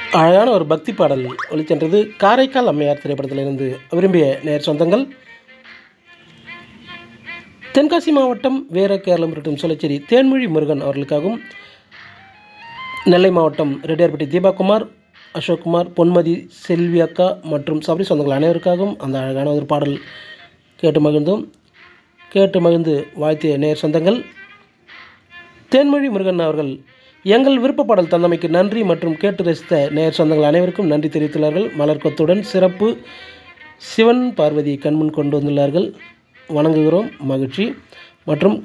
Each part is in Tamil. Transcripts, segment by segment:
அழகான ஒரு பக்தி பாடல் ஒளிச்சென்றது காரைக்கால் அம்மையார் திரைப்படத்திலிருந்து விரும்பிய நேர் சொந்தங்கள் தென்காசி மாவட்டம் வீர கேரளம் மற்றும் சொல்லச்சேரி தேன்மொழி முருகன் அவர்களுக்காகவும் நெல்லை மாவட்டம் ரெட்டியார்பட்டி தீபாகுமார் அசோக்குமார் பொன்மதி செல்வி அக்கா மற்றும் சபரி சொந்தங்கள் அனைவருக்காகவும் அந்த அழகான ஒரு பாடல் கேட்டு மகிழ்ந்தோம் கேட்டு மகிழ்ந்து வாழ்த்திய நேர் சொந்தங்கள் தேன்மொழி முருகன் அவர்கள் எங்கள் விருப்ப பாடல் தந்தமைக்கு நன்றி மற்றும் கேட்டு ரசித்த நேர் சொந்தங்கள் அனைவருக்கும் நன்றி தெரிவித்துள்ளார்கள் மலர் கொத்துடன் சிறப்பு சிவன் பார்வதி கண்முன் கொண்டு வந்துள்ளார்கள் வணங்குகிறோம் மகிழ்ச்சி மற்றும்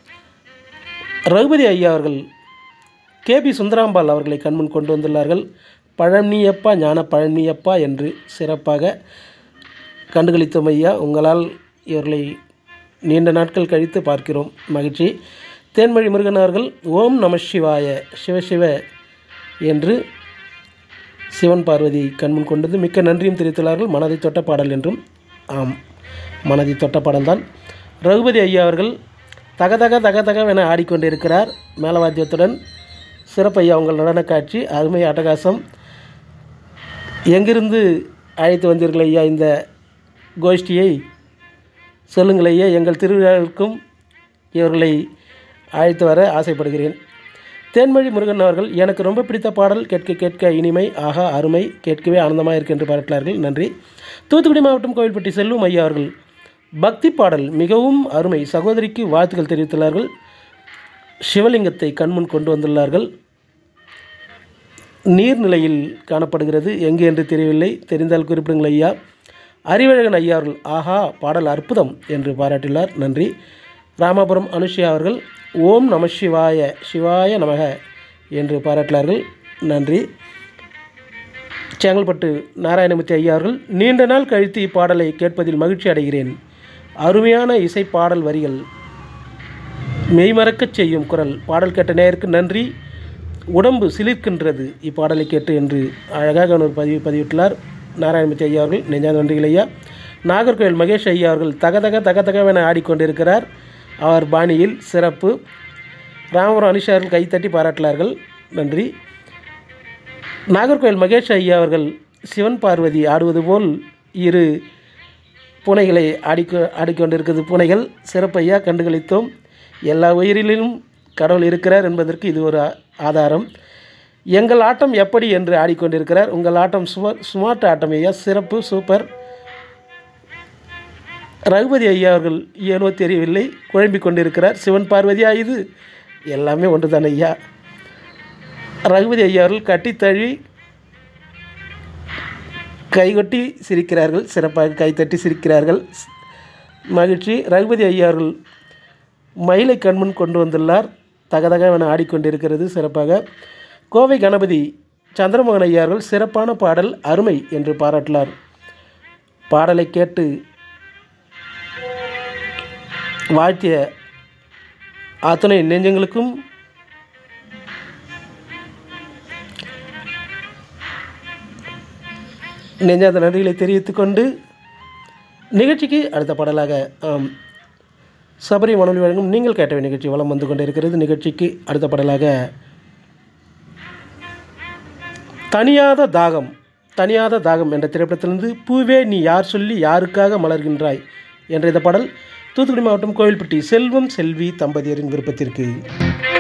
ரகுபதி ஐயா அவர்கள் கேபி சுந்தராம்பாள் அவர்களை கண்முன் கொண்டு வந்துள்ளார்கள் பழனியப்பா ஞான பழனியப்பா என்று சிறப்பாக கண்டுகளித்தோம் ஐயா உங்களால் இவர்களை நீண்ட நாட்கள் கழித்து பார்க்கிறோம் மகிழ்ச்சி தேன்மொழி முருகன் அவர்கள் ஓம் நம சிவாய சிவசிவ என்று சிவன் பார்வதி கண்முன் கொண்டது மிக்க நன்றியும் தெரிவித்துள்ளார்கள் மனதை தொட்ட பாடல் என்றும் ஆம் மனதை தொட்ட பாடல்தான் ரகுபதி ஐயா அவர்கள் தகதக தகதகவென ஆடிக்கொண்டிருக்கிறார் மேலவாத்தியத்துடன் சிறப்பையா உங்கள் நடன காட்சி அருமை அட்டகாசம் எங்கிருந்து அழைத்து வந்தீர்கள் ஐயா இந்த கோஷ்டியை சொல்லுங்கள் ஐயா எங்கள் திருவிழாவிற்கும் இவர்களை அழைத்து வர ஆசைப்படுகிறேன் தேன்மொழி முருகன் அவர்கள் எனக்கு ரொம்ப பிடித்த பாடல் கேட்க கேட்க இனிமை ஆகா அருமை கேட்கவே ஆனந்தமாக இருக்கு என்று பாராட்டினார்கள் நன்றி தூத்துக்குடி மாவட்டம் கோவில்பட்டி செல்வம் ஐயா அவர்கள் பக்தி பாடல் மிகவும் அருமை சகோதரிக்கு வாழ்த்துக்கள் தெரிவித்துள்ளார்கள் சிவலிங்கத்தை கண்முன் கொண்டு வந்துள்ளார்கள் நீர்நிலையில் காணப்படுகிறது எங்கே என்று தெரியவில்லை தெரிந்தால் குறிப்பிடுங்கள் ஐயா அறிவழகன் ஐயா அவர்கள் ஆஹா பாடல் அற்புதம் என்று பாராட்டினார் நன்றி ராமபுரம் அனுஷியா அவர்கள் ஓம் நம சிவாய சிவாய நமக என்று பாராட்டினார்கள் நன்றி செங்கல்பட்டு நாராயணமூர்த்தி ஐயா அவர்கள் நீண்ட நாள் கழித்து இப்பாடலை கேட்பதில் மகிழ்ச்சி அடைகிறேன் அருமையான இசை பாடல் வரிகள் மெய்மறக்கச் செய்யும் குரல் பாடல் கேட்ட நேருக்கு நன்றி உடம்பு சிலிர்க்கின்றது இப்பாடலை கேட்டு என்று அழகாக ஒரு பதிவு பதிவிட்டுள்ளார் நாராயணமூர்த்தி ஐயா அவர்கள் நெஞ்சாத நன்றிகள் ஐயா நாகர்கோவில் மகேஷ் ஐயா அவர்கள் தகதக தகதகவென ஆடிக்கொண்டிருக்கிறார் அவர் பாணியில் சிறப்பு ராமபுரம் அனிஷா அவர்கள் கைத்தட்டி பாராட்டினார்கள் நன்றி நாகர்கோவில் மகேஷ் ஐயா அவர்கள் சிவன் பார்வதி ஆடுவது போல் இரு பூனைகளை ஆடிக்கொ ஆடிக்கொண்டிருக்கிறது பூனைகள் சிறப்பையா கண்டுகளித்தோம் எல்லா உயிரிலும் கடவுள் இருக்கிறார் என்பதற்கு இது ஒரு ஆதாரம் எங்கள் ஆட்டம் எப்படி என்று ஆடிக்கொண்டிருக்கிறார் உங்கள் ஆட்டம் சுமார் ஸ்மார்ட் ஆட்டம் ஐயா சிறப்பு சூப்பர் ரகுபதி ஐயா அவர்கள் ஏனோ தெரியவில்லை குழம்பிக் கொண்டிருக்கிறார் சிவன் பார்வதியா இது எல்லாமே ஒன்று தான் ஐயா ரகுபதி ஐயா அவர்கள் கட்டித்தழி கைகொட்டி சிரிக்கிறார்கள் சிறப்பாக கைத்தட்டி சிரிக்கிறார்கள் மகிழ்ச்சி ரகுபதி ஐயா அவர்கள் மயிலை கண்முன் கொண்டு வந்துள்ளார் தகதகவென ஆடிக்கொண்டிருக்கிறது சிறப்பாக கோவை கணபதி சந்திரமோகன் ஐயா அவர்கள் சிறப்பான பாடல் அருமை என்று பாராட்டினார் பாடலை கேட்டு வாழ்த்திய அத்தனை நெஞ்சங்களுக்கும் நெஞ்சாத நன்றிகளை தெரிவித்துக்கொண்டு நிகழ்ச்சிக்கு அடுத்த பாடலாக ஆம் சபரி மனொலி வழங்கும் நீங்கள் கேட்டவை நிகழ்ச்சி வளம் வந்து கொண்டிருக்கிறது நிகழ்ச்சிக்கு அடுத்த பாடலாக தனியாத தாகம் தனியாத தாகம் என்ற திரைப்படத்திலிருந்து பூவே நீ யார் சொல்லி யாருக்காக மலர்கின்றாய் என்ற இந்த பாடல் தூத்துக்குடி மாவட்டம் கோவில்பட்டி செல்வம் செல்வி தம்பதியரின் விருப்பத்திற்கு